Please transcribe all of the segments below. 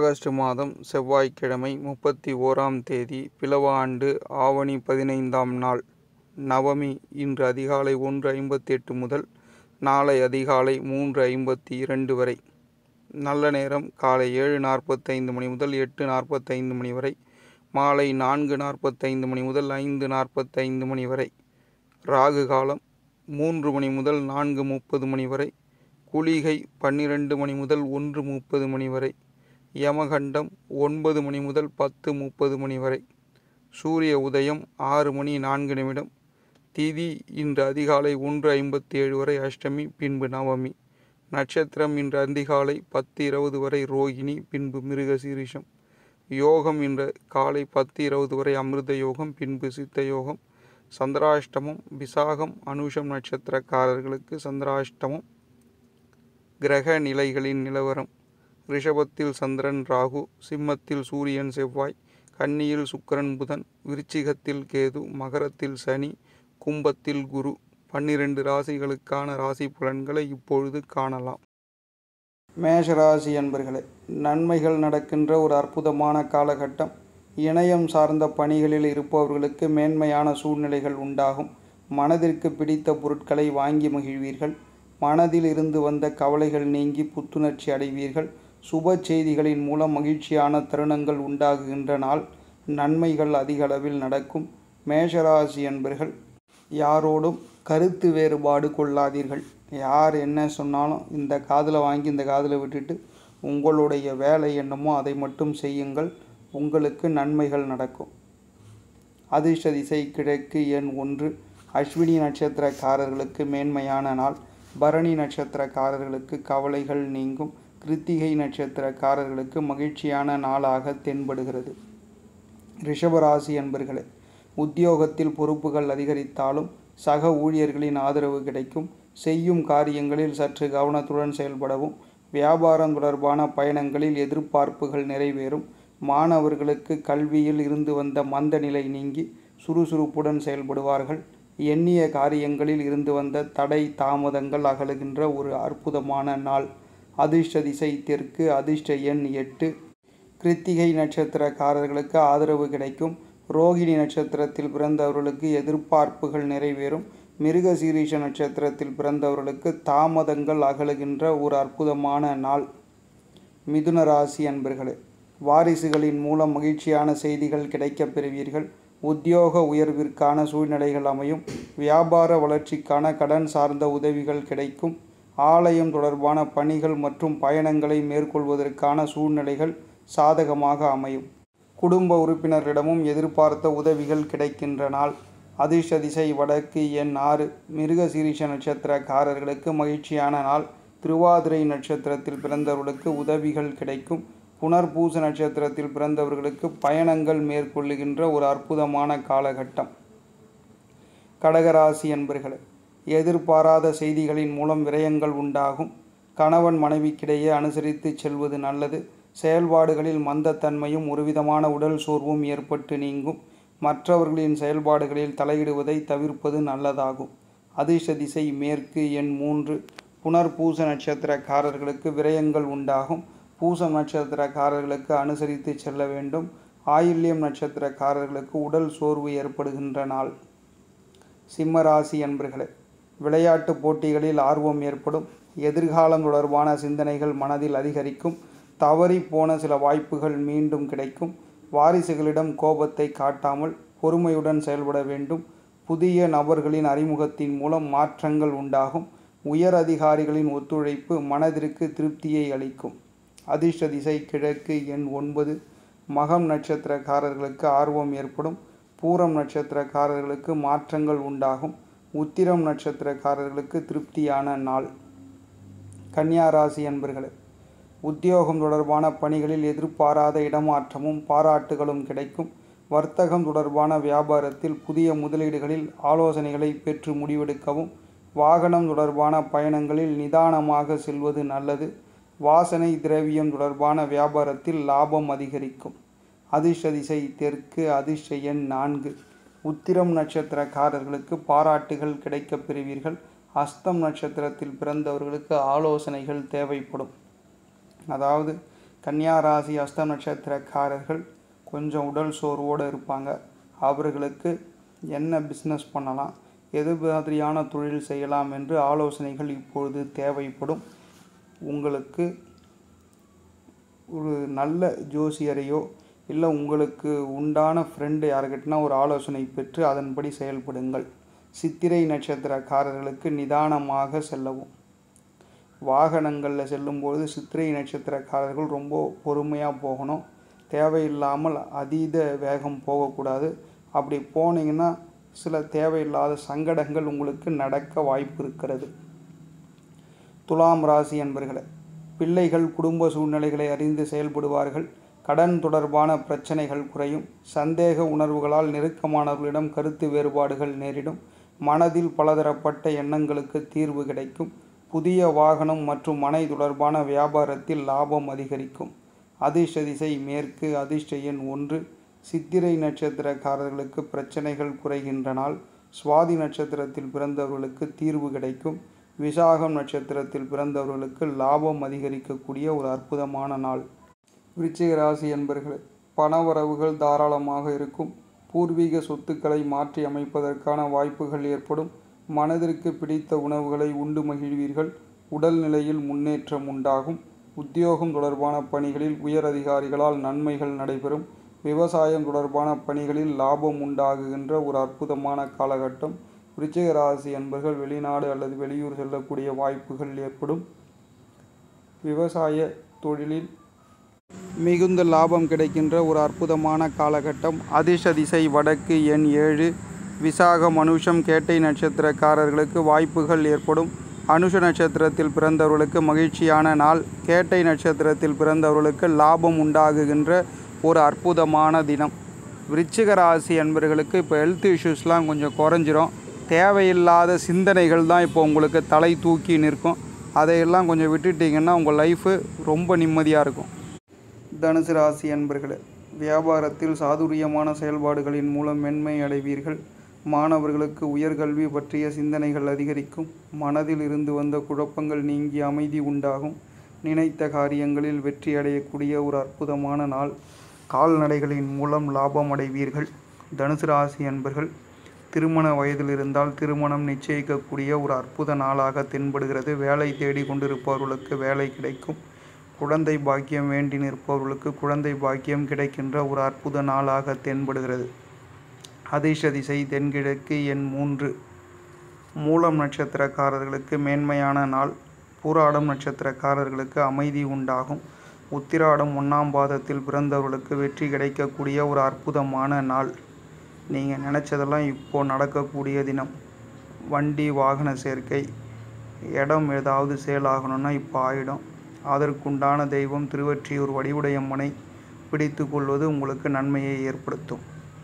August மாதம் செவ்வாய்க்கிழமை முப்பத்தி ஓராம் தேதி பிலவ ஆண்டு ஆவணி பதினைந்தாம் நாள் நவமி இன்று அதிகாலை ஒன்று ஐம்பத்தெட்டு முதல் நாளை அதிகாலை மூன்று ஐம்பத்தி இரண்டு வரை நல்ல நேரம் காலை ஏழு நாற்பத்தைந்து மணி முதல் எட்டு நாற்பத்தைந்து மணி வரை மாலை நான்கு நாற்பத்தைந்து மணி முதல் ஐந்து நாற்பத்தைந்து மணி வரை ராகு காலம் மூன்று மணி முதல் நான்கு முப்பது மணி வரை குளிகை பன்னிரண்டு மணி முதல் ஒன்று முப்பது மணி வரை யமகண்டம் ஒன்பது மணி முதல் பத்து முப்பது மணி வரை சூரிய உதயம் ஆறு மணி நான்கு நிமிடம் திதி இன்று அதிகாலை ஒன்று ஐம்பத்தி ஏழு வரை அஷ்டமி பின்பு நவமி நட்சத்திரம் இன்று அதிகாலை பத்து இருபது வரை ரோகிணி பின்பு மிருகசீரிஷம் யோகம் இன்று காலை பத்து இருபது வரை அமிர்த யோகம் பின்பு சித்த யோகம் சந்திராஷ்டமம் விசாகம் அனுஷம் நட்சத்திரக்காரர்களுக்கு சந்திராஷ்டமம் கிரக நிலைகளின் நிலவரம் ரிஷபத்தில் சந்திரன் ராகு சிம்மத்தில் சூரியன் செவ்வாய் கன்னியில் சுக்கிரன் புதன் விருச்சிகத்தில் கேது மகரத்தில் சனி கும்பத்தில் குரு பன்னிரண்டு ராசிகளுக்கான ராசி பலன்களை இப்பொழுது காணலாம் மேஷராசி என்பர்களே நன்மைகள் நடக்கின்ற ஒரு அற்புதமான காலகட்டம் இணையம் சார்ந்த பணிகளில் இருப்பவர்களுக்கு மேன்மையான சூழ்நிலைகள் உண்டாகும் மனதிற்கு பிடித்த பொருட்களை வாங்கி மகிழ்வீர்கள் மனதில் இருந்து வந்த கவலைகள் நீங்கி புத்துணர்ச்சி அடைவீர்கள் சுப செய்திகளின் மூலம் மகிழ்ச்சியான தருணங்கள் உண்டாகுகின்ற நாள் நன்மைகள் அதிக அளவில் நடக்கும் மேஷராசி என்பர்கள் யாரோடும் கருத்து வேறுபாடு கொள்ளாதீர்கள் யார் என்ன சொன்னாலும் இந்த காதில் வாங்கி இந்த காதில் விட்டுட்டு உங்களுடைய வேலை என்னமோ அதை மட்டும் செய்யுங்கள் உங்களுக்கு நன்மைகள் நடக்கும் அதிர்ஷ்ட திசை கிழக்கு எண் ஒன்று அஸ்வினி நட்சத்திரக்காரர்களுக்கு மேன்மையான நாள் பரணி நட்சத்திரக்காரர்களுக்கு கவலைகள் நீங்கும் கிருத்திகை நட்சத்திரக்காரர்களுக்கு மகிழ்ச்சியான நாளாக தென்படுகிறது ரிஷபராசி என்பர்களே உத்தியோகத்தில் பொறுப்புகள் அதிகரித்தாலும் சக ஊழியர்களின் ஆதரவு கிடைக்கும் செய்யும் காரியங்களில் சற்று கவனத்துடன் செயல்படவும் வியாபாரம் தொடர்பான பயணங்களில் எதிர்பார்ப்புகள் நிறைவேறும் மாணவர்களுக்கு கல்வியில் இருந்து வந்த மந்த நிலை நீங்கி சுறுசுறுப்புடன் செயல்படுவார்கள் எண்ணிய காரியங்களில் இருந்து வந்த தடை தாமதங்கள் அகலுகின்ற ஒரு அற்புதமான நாள் அதிர்ஷ்ட திசை தெற்கு அதிர்ஷ்ட எண் எட்டு கிருத்திகை நட்சத்திரக்காரர்களுக்கு ஆதரவு கிடைக்கும் ரோகிணி நட்சத்திரத்தில் பிறந்தவர்களுக்கு எதிர்பார்ப்புகள் நிறைவேறும் மிருக சீரீஷ நட்சத்திரத்தில் பிறந்தவர்களுக்கு தாமதங்கள் அகலுகின்ற ஒரு அற்புதமான நாள் மிதுன ராசி அன்பர்களே வாரிசுகளின் மூலம் மகிழ்ச்சியான செய்திகள் கிடைக்கப் பெறுவீர்கள் உத்தியோக உயர்விற்கான சூழ்நிலைகள் அமையும் வியாபார வளர்ச்சிக்கான கடன் சார்ந்த உதவிகள் கிடைக்கும் ஆலயம் தொடர்பான பணிகள் மற்றும் பயணங்களை மேற்கொள்வதற்கான சூழ்நிலைகள் சாதகமாக அமையும் குடும்ப உறுப்பினரிடமும் எதிர்பார்த்த உதவிகள் கிடைக்கின்ற நாள் அதிர்ஷ்ட திசை வடக்கு எண் ஆறு மிருக சீரிஷ நட்சத்திரக்காரர்களுக்கு மகிழ்ச்சியான நாள் திருவாதிரை நட்சத்திரத்தில் பிறந்தவர்களுக்கு உதவிகள் கிடைக்கும் புனர்பூச நட்சத்திரத்தில் பிறந்தவர்களுக்கு பயணங்கள் மேற்கொள்ளுகின்ற ஒரு அற்புதமான காலகட்டம் கடகராசி என்பர்களே எதிர்பாராத செய்திகளின் மூலம் விரயங்கள் உண்டாகும் கணவன் மனைவிக்கிடையே அனுசரித்து செல்வது நல்லது செயல்பாடுகளில் மந்தத்தன்மையும் ஒருவிதமான உடல் சோர்வும் ஏற்பட்டு நீங்கும் மற்றவர்களின் செயல்பாடுகளில் தலையிடுவதை தவிர்ப்பது நல்லதாகும் அதிர்ஷ்ட திசை மேற்கு எண் மூன்று புனர்பூச நட்சத்திரக்காரர்களுக்கு விரயங்கள் உண்டாகும் பூசம் நட்சத்திரக்காரர்களுக்கு அனுசரித்து செல்ல வேண்டும் ஆயில்யம் நட்சத்திரக்காரர்களுக்கு உடல் சோர்வு ஏற்படுகின்ற நாள் சிம்மராசி என்பர்களே விளையாட்டு போட்டிகளில் ஆர்வம் ஏற்படும் எதிர்காலம் தொடர்பான சிந்தனைகள் மனதில் அதிகரிக்கும் தவறி போன சில வாய்ப்புகள் மீண்டும் கிடைக்கும் வாரிசுகளிடம் கோபத்தை காட்டாமல் பொறுமையுடன் செயல்பட வேண்டும் புதிய நபர்களின் அறிமுகத்தின் மூலம் மாற்றங்கள் உண்டாகும் உயர் அதிகாரிகளின் ஒத்துழைப்பு மனதிற்கு திருப்தியை அளிக்கும் அதிர்ஷ்ட திசை கிழக்கு எண் ஒன்பது மகம் நட்சத்திரக்காரர்களுக்கு ஆர்வம் ஏற்படும் பூரம் நட்சத்திரக்காரர்களுக்கு மாற்றங்கள் உண்டாகும் உத்திரம் நட்சத்திரக்காரர்களுக்கு திருப்தியான நாள் கன்னியா ராசி என்பர்களே உத்தியோகம் தொடர்பான பணிகளில் எதிர்பாராத இடமாற்றமும் பாராட்டுகளும் கிடைக்கும் வர்த்தகம் தொடர்பான வியாபாரத்தில் புதிய முதலீடுகளில் ஆலோசனைகளை பெற்று முடிவெடுக்கவும் வாகனம் தொடர்பான பயணங்களில் நிதானமாக செல்வது நல்லது வாசனை திரவியம் தொடர்பான வியாபாரத்தில் லாபம் அதிகரிக்கும் அதிர்ஷ்ட திசை தெற்கு அதிர்ஷ்ட எண் நான்கு உத்திரம் நட்சத்திரக்காரர்களுக்கு பாராட்டுகள் கிடைக்கப் பெறுவீர்கள் அஸ்தம் நட்சத்திரத்தில் பிறந்தவர்களுக்கு ஆலோசனைகள் தேவைப்படும் அதாவது கன்னியா ராசி அஸ்த நட்சத்திரக்காரர்கள் கொஞ்சம் உடல் சோர்வோடு இருப்பாங்க அவர்களுக்கு என்ன பிஸ்னஸ் பண்ணலாம் எது மாதிரியான தொழில் செய்யலாம் என்று ஆலோசனைகள் இப்பொழுது தேவைப்படும் உங்களுக்கு ஒரு நல்ல ஜோசியரையோ இல்லை உங்களுக்கு உண்டான ஃப்ரெண்டு யாருக்கிட்டனா ஒரு ஆலோசனை பெற்று அதன்படி செயல்படுங்கள் சித்திரை நட்சத்திரக்காரர்களுக்கு நிதானமாக செல்லவும் வாகனங்களில் செல்லும்பொழுது சித்திரை நட்சத்திரக்காரர்கள் ரொம்ப பொறுமையாக போகணும் தேவையில்லாமல் அதீத வேகம் போகக்கூடாது அப்படி போனீங்கன்னா சில தேவையில்லாத சங்கடங்கள் உங்களுக்கு நடக்க வாய்ப்பு இருக்கிறது துலாம் ராசி என்பர்களே பிள்ளைகள் குடும்ப சூழ்நிலைகளை அறிந்து செயல்படுவார்கள் கடன் தொடர்பான பிரச்சனைகள் குறையும் சந்தேக உணர்வுகளால் நெருக்கமானவர்களிடம் கருத்து வேறுபாடுகள் நேரிடும் மனதில் பலதரப்பட்ட எண்ணங்களுக்கு தீர்வு கிடைக்கும் புதிய வாகனம் மற்றும் மனை தொடர்பான வியாபாரத்தில் லாபம் அதிகரிக்கும் அதிர்ஷ்ட திசை மேற்கு அதிர்ஷ்ட எண் ஒன்று சித்திரை நட்சத்திரக்காரர்களுக்கு பிரச்சனைகள் குறைகின்ற நாள் சுவாதி நட்சத்திரத்தில் பிறந்தவர்களுக்கு தீர்வு கிடைக்கும் விசாகம் நட்சத்திரத்தில் பிறந்தவர்களுக்கு லாபம் அதிகரிக்கக்கூடிய ஒரு அற்புதமான நாள் விருச்சிக ராசி என்பர்களே பணவரவுகள் தாராளமாக இருக்கும் பூர்வீக சொத்துக்களை மாற்றி அமைப்பதற்கான வாய்ப்புகள் ஏற்படும் மனதிற்கு பிடித்த உணவுகளை உண்டு மகிழ்வீர்கள் உடல் நிலையில் முன்னேற்றம் உண்டாகும் உத்தியோகம் தொடர்பான பணிகளில் உயர் அதிகாரிகளால் நன்மைகள் நடைபெறும் விவசாயம் தொடர்பான பணிகளில் லாபம் உண்டாகுகின்ற ஒரு அற்புதமான காலகட்டம் விருச்சிக ராசி என்பர்கள் வெளிநாடு அல்லது வெளியூர் செல்லக்கூடிய வாய்ப்புகள் ஏற்படும் விவசாய தொழிலில் மிகுந்த லாபம் கிடைக்கின்ற ஒரு அற்புதமான காலகட்டம் அதிர்ஷ்ட திசை வடக்கு எண் ஏழு விசாக மனுஷம் கேட்டை நட்சத்திரக்காரர்களுக்கு வாய்ப்புகள் ஏற்படும் அனுஷ நட்சத்திரத்தில் பிறந்தவர்களுக்கு மகிழ்ச்சியான நாள் கேட்டை நட்சத்திரத்தில் பிறந்தவர்களுக்கு லாபம் உண்டாகுகின்ற ஒரு அற்புதமான தினம் விருச்சிக ராசி என்பர்களுக்கு இப்போ ஹெல்த் இஷ்யூஸ்லாம் கொஞ்சம் குறைஞ்சிரும் தேவையில்லாத சிந்தனைகள் தான் இப்போ உங்களுக்கு தலை தூக்கி நிற்கும் அதையெல்லாம் கொஞ்சம் விட்டுட்டிங்கன்னா உங்கள் லைஃபு ரொம்ப நிம்மதியாக இருக்கும் தனுசு ராசி அன்பர்களே வியாபாரத்தில் சாதுரியமான செயல்பாடுகளின் மூலம் மென்மை அடைவீர்கள் மாணவர்களுக்கு உயர்கல்வி பற்றிய சிந்தனைகள் அதிகரிக்கும் மனதில் இருந்து வந்த குழப்பங்கள் நீங்கி அமைதி உண்டாகும் நினைத்த காரியங்களில் வெற்றி அடையக்கூடிய ஒரு அற்புதமான நாள் கால்நடைகளின் மூலம் லாபம் அடைவீர்கள் தனுசு ராசி அன்பர்கள் திருமண வயதில் இருந்தால் திருமணம் நிச்சயிக்கக்கூடிய ஒரு அற்புத நாளாக தென்படுகிறது வேலை தேடி கொண்டிருப்பவர்களுக்கு வேலை கிடைக்கும் குழந்தை பாக்கியம் வேண்டி நிற்பவர்களுக்கு குழந்தை பாக்கியம் கிடைக்கின்ற ஒரு அற்புத நாளாக தென்படுகிறது அதிர்ஷ்ட திசை தென்கிழக்கு எண் மூன்று மூலம் நட்சத்திரக்காரர்களுக்கு மேன்மையான நாள் பூராடம் நட்சத்திரக்காரர்களுக்கு அமைதி உண்டாகும் உத்திராடம் ஒன்றாம் பாதத்தில் பிறந்தவர்களுக்கு வெற்றி கிடைக்கக்கூடிய ஒரு அற்புதமான நாள் நீங்கள் நினச்சதெல்லாம் இப்போது நடக்கக்கூடிய தினம் வண்டி வாகன சேர்க்கை இடம் ஏதாவது சேல் ஆகணும்னா இப்போ ஆகிடும் அதற்குண்டான தெய்வம் திருவற்றியூர் வடிவுடையம்மனை பிடித்து கொள்வது உங்களுக்கு நன்மையை ஏற்படுத்தும்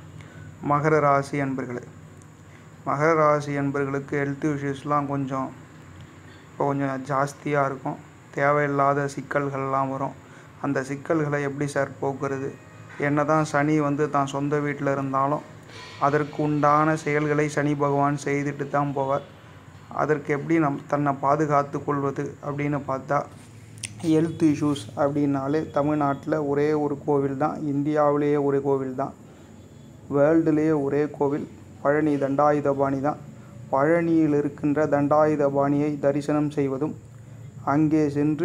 மகர ராசி அன்பர்களே மகர ராசி அன்பர்களுக்கு ஹெல்த் இஷ்யூஸ்லாம் கொஞ்சம் இப்போ கொஞ்சம் ஜாஸ்தியாக இருக்கும் தேவையில்லாத சிக்கல்கள்லாம் வரும் அந்த சிக்கல்களை எப்படி சார் போக்குறது என்ன தான் சனி வந்து தான் சொந்த வீட்டில் இருந்தாலும் அதற்கு உண்டான செயல்களை சனி பகவான் செய்துட்டு தான் போவார் அதற்கு எப்படி நம் தன்னை பாதுகாத்து கொள்வது அப்படின்னு பார்த்தா ஹெல்த் இஷ்யூஸ் அப்படின்னாலே தமிழ்நாட்டில் ஒரே ஒரு கோவில் தான் இந்தியாவிலேயே ஒரு கோவில் தான் வேர்ல்டுலேயே ஒரே கோவில் பழனி தண்டாயுதபாணி தான் பழனியில் இருக்கின்ற தண்டாயுதபாணியை தரிசனம் செய்வதும் அங்கே சென்று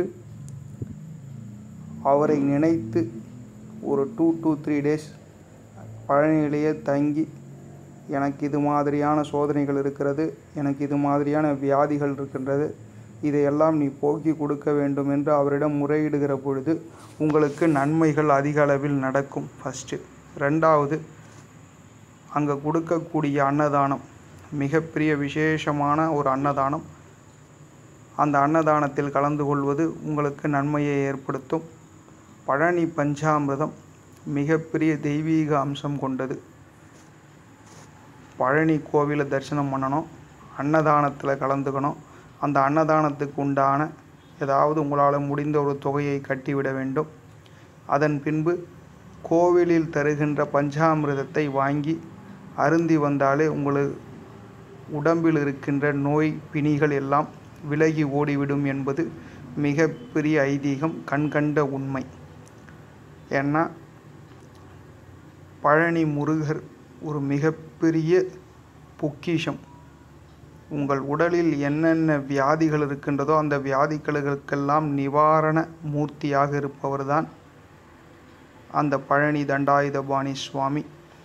அவரை நினைத்து ஒரு டூ டூ த்ரீ டேஸ் பழனியிலேயே தங்கி எனக்கு இது மாதிரியான சோதனைகள் இருக்கிறது எனக்கு இது மாதிரியான வியாதிகள் இருக்கின்றது இதையெல்லாம் நீ போக்கி கொடுக்க வேண்டும் என்று அவரிடம் முறையிடுகிற பொழுது உங்களுக்கு நன்மைகள் அதிக அளவில் நடக்கும் ஃபஸ்ட்டு ரெண்டாவது அங்கே கொடுக்கக்கூடிய அன்னதானம் மிகப்பெரிய விசேஷமான ஒரு அன்னதானம் அந்த அன்னதானத்தில் கலந்து கொள்வது உங்களுக்கு நன்மையை ஏற்படுத்தும் பழனி பஞ்சாமிர்தம் மிகப்பெரிய தெய்வீக அம்சம் கொண்டது பழனி கோவிலை தரிசனம் பண்ணணும் அன்னதானத்தில் கலந்துக்கணும் அந்த அன்னதானத்துக்கு உண்டான ஏதாவது உங்களால் முடிந்த ஒரு தொகையை கட்டிவிட வேண்டும் அதன் பின்பு கோவிலில் தருகின்ற பஞ்சாமிர்தத்தை வாங்கி அருந்தி வந்தாலே உங்களுக்கு உடம்பில் இருக்கின்ற நோய் பிணிகள் எல்லாம் விலகி ஓடிவிடும் என்பது மிகப்பெரிய ஐதீகம் கண்கண்ட உண்மை ஏன்னா பழனி முருகர் ஒரு மிகப்பெரிய பொக்கிஷம் உங்கள் உடலில் என்னென்ன வியாதிகள் இருக்கின்றதோ அந்த வியாதிகளுக்கெல்லாம் நிவாரண மூர்த்தியாக இருப்பவர்தான் அந்த பழனி தண்டாயுதபாணி சுவாமி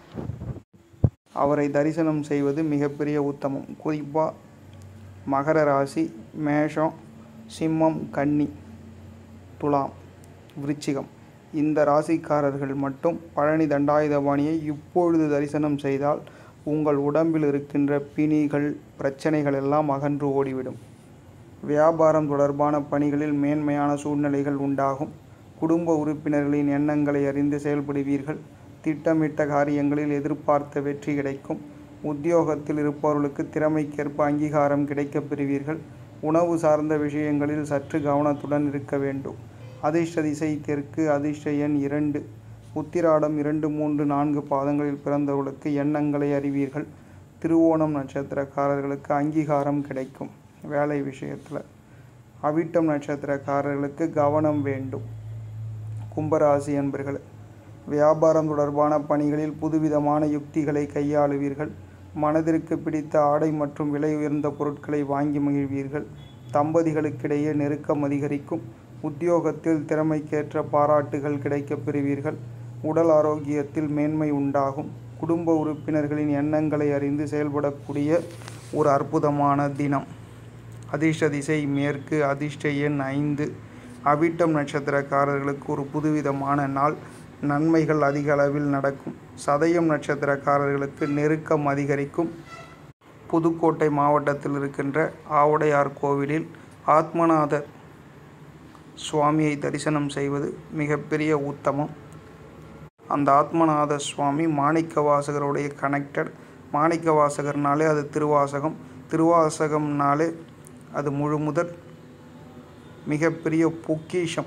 அவரை தரிசனம் செய்வது மிகப்பெரிய உத்தமம் குறிப்பாக மகர ராசி மேஷம் சிம்மம் கன்னி துலாம் விருச்சிகம் இந்த ராசிக்காரர்கள் மட்டும் பழனி தண்டாயுதபாணியை இப்பொழுது தரிசனம் செய்தால் உங்கள் உடம்பில் இருக்கின்ற பிணிகள் பிரச்சனைகள் எல்லாம் அகன்று ஓடிவிடும் வியாபாரம் தொடர்பான பணிகளில் மேன்மையான சூழ்நிலைகள் உண்டாகும் குடும்ப உறுப்பினர்களின் எண்ணங்களை அறிந்து செயல்படுவீர்கள் திட்டமிட்ட காரியங்களில் எதிர்பார்த்த வெற்றி கிடைக்கும் உத்தியோகத்தில் இருப்பவர்களுக்கு திறமைக்கேற்ப அங்கீகாரம் கிடைக்கப் பெறுவீர்கள் உணவு சார்ந்த விஷயங்களில் சற்று கவனத்துடன் இருக்க வேண்டும் அதிர்ஷ்ட திசை தெற்கு அதிர்ஷ்ட எண் இரண்டு உத்திராடம் இரண்டு மூன்று நான்கு பாதங்களில் பிறந்தவர்களுக்கு எண்ணங்களை அறிவீர்கள் திருவோணம் நட்சத்திரக்காரர்களுக்கு அங்கீகாரம் கிடைக்கும் வேலை விஷயத்தில் அவிட்டம் நட்சத்திரக்காரர்களுக்கு கவனம் வேண்டும் கும்பராசி என்பர்கள் வியாபாரம் தொடர்பான பணிகளில் புதுவிதமான யுக்திகளை கையாளுவீர்கள் மனதிற்கு பிடித்த ஆடை மற்றும் விலை உயர்ந்த பொருட்களை வாங்கி மகிழ்வீர்கள் தம்பதிகளுக்கிடையே நெருக்கம் அதிகரிக்கும் உத்தியோகத்தில் திறமைக்கேற்ற பாராட்டுகள் கிடைக்கப் பெறுவீர்கள் உடல் ஆரோக்கியத்தில் மேன்மை உண்டாகும் குடும்ப உறுப்பினர்களின் எண்ணங்களை அறிந்து செயல்படக்கூடிய ஒரு அற்புதமான தினம் அதிர்ஷ்ட திசை மேற்கு அதிர்ஷ்ட எண் ஐந்து அவிட்டம் நட்சத்திரக்காரர்களுக்கு ஒரு புதுவிதமான நாள் நன்மைகள் அதிக அளவில் நடக்கும் சதயம் நட்சத்திரக்காரர்களுக்கு நெருக்கம் அதிகரிக்கும் புதுக்கோட்டை மாவட்டத்தில் இருக்கின்ற ஆவுடையார் கோவிலில் ஆத்மநாதர் சுவாமியை தரிசனம் செய்வது மிகப்பெரிய உத்தமம் அந்த ஆத்மநாத சுவாமி மாணிக்க வாசகருடைய கனெக்டட் மாணிக்க வாசகர்னாலே அது திருவாசகம் திருவாசகம்னாலே அது முழுமுதற் மிகப்பெரிய பொக்கிஷம்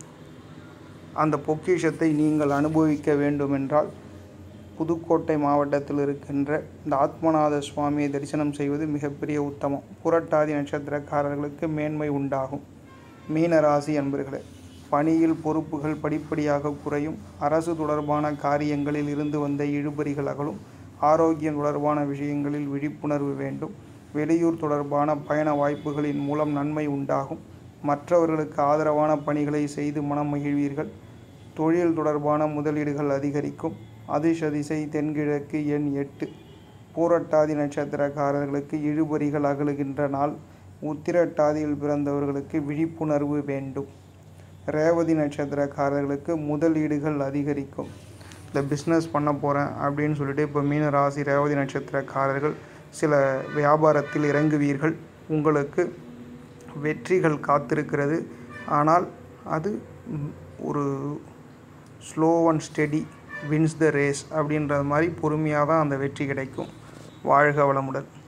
அந்த பொக்கிஷத்தை நீங்கள் அனுபவிக்க வேண்டுமென்றால் புதுக்கோட்டை மாவட்டத்தில் இருக்கின்ற இந்த ஆத்மநாத சுவாமியை தரிசனம் செய்வது மிகப்பெரிய உத்தமம் புரட்டாதி நட்சத்திரக்காரர்களுக்கு மேன்மை உண்டாகும் மீன ராசி அன்பர்களே பணியில் பொறுப்புகள் படிப்படியாக குறையும் அரசு தொடர்பான காரியங்களில் இருந்து வந்த இழுபறிகள் அகலும் ஆரோக்கியம் தொடர்பான விஷயங்களில் விழிப்புணர்வு வேண்டும் வெளியூர் தொடர்பான பயண வாய்ப்புகளின் மூலம் நன்மை உண்டாகும் மற்றவர்களுக்கு ஆதரவான பணிகளை செய்து மனம் மகிழ்வீர்கள் தொழில் தொடர்பான முதலீடுகள் அதிகரிக்கும் அதிர்ஷ்ட திசை தென்கிழக்கு எண் எட்டு பூரட்டாதி நட்சத்திரக்காரர்களுக்கு இழுபறிகள் அகலுகின்ற நாள் உத்திரட்டாதியில் பிறந்தவர்களுக்கு விழிப்புணர்வு வேண்டும் ரேவதி நட்சத்திரக்காரர்களுக்கு முதலீடுகள் அதிகரிக்கும் இந்த பிஸ்னஸ் பண்ண போகிறேன் அப்படின்னு சொல்லிட்டு இப்போ மீன ராசி ரேவதி நட்சத்திரக்காரர்கள் சில வியாபாரத்தில் இறங்குவீர்கள் உங்களுக்கு வெற்றிகள் காத்திருக்கிறது ஆனால் அது ம், ஒரு slow and steady wins the race அப்படின்றது மாதிரி பொறுமையாக தான் அந்த வெற்றி கிடைக்கும் வாழ்க வளமுடன்